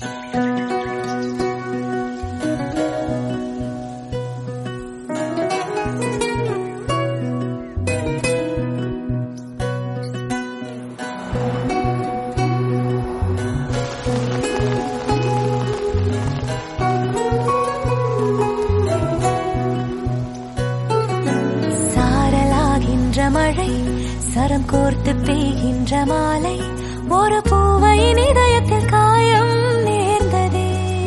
சாரலாகின்ற மழை சரம் கோர்த்து பெய்கின்ற மாலை ஒரு பூவையின் இதயத்தில் காயம் நேர்ந்ததே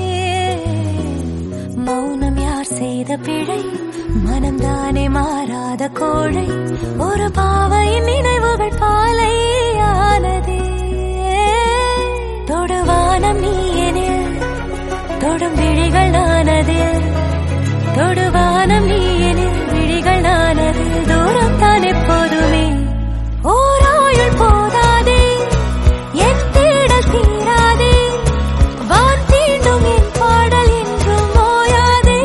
மௌனம் யார் செய்த பிழை மனம்தானே மாறாத கோழை ஒரு பாவையின் நினைவுகள் பாலை ஆனதே தொடுவானம் நீ எனில் தொடும் விழிகள் நானதில் தொடுவானம் நீ எனில் விழிகள் நானதில் தூரம் தான் எப்போதுமே ஓராயுள் போதாதே என் தேடல் தீராதே வான் தீண்டும் என் பாடல் என்றும் ஓயாதே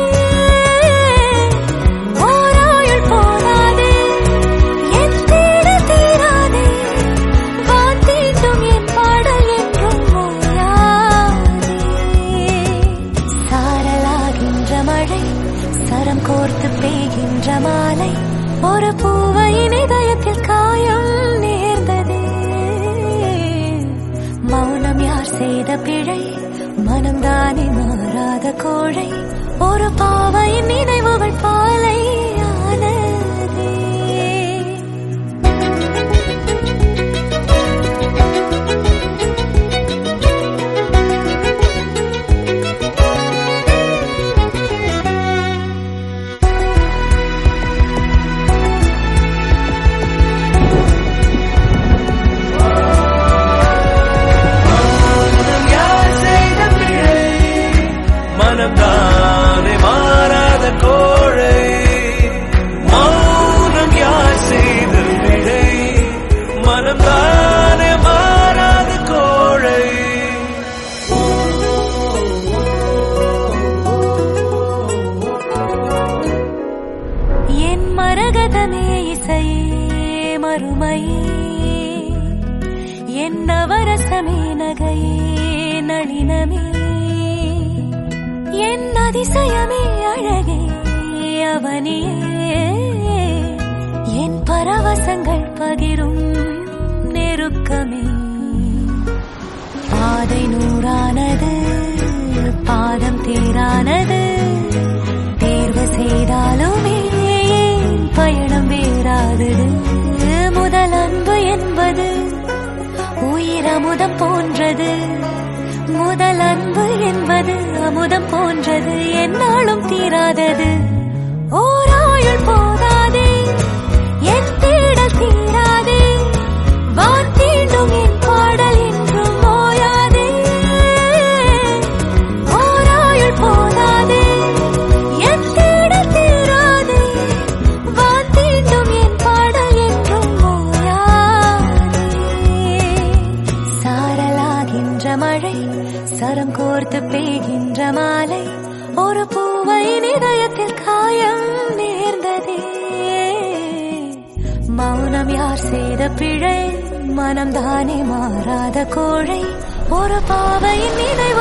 ஓராயுள் போதாதே என் தேடல் தீராதே வான் தீண்டும் என் பாடல் என்றும் ஓயாதே சாரலாகின்ற மழை சரம் கோர்த்து பெய்கின்ற மாலை ஒரு பூவையின் இதயத்தில் காயம் நேர்ந்ததே மௌனம் யார் செய்த பிழை மனம்தானே மாறாத கோழை ஒரு பாவையின் நினைவுகள் பாலை ஆனதே மௌனம் யார் செய்த பிழை மனம்தானே மாறாத கோழை மௌனம் யார் செய்த பிழை மனம்தானே மாறாத கோழை என் மரகதமே இசையே மறுமையே என் நவரசமே நகையே நளினமே என் அதிசயமே அழகே அவனியே என் பரவசங்கள் பகிரும் நெருக்கமே பாதை நூறானது பாதம் தேரானது தேர்வு செய்தாலுமே ஏன் பயணம் வேறாதது முதல் அன்பு என்பது உயிர் அமுதம் போன்றது முதல் அன்பு என்பது அமுதம் போன்றது என்னாலும் தீராதது ஓராயுள் போதாதே என் தேடல் தீராதே வான் தீண்டும் என் பாடல் என்றும் ஓயாதே ஓராயுள் போதாதே என் தேடல் தீராதே வான் தீண்டும் என் பாடல் என்றும் ஓயாதே சாரலாகின்ற மழை சரம் கோர்த்து பெய்கின்ற மாலை ஒரு பூவையின் இதயத்தில் காயம் நேர்ந்ததே மௌனம் யார் செய்த பிழை மனம்தானே மாறாத கோழை ஒரு பாவையின் நினைவு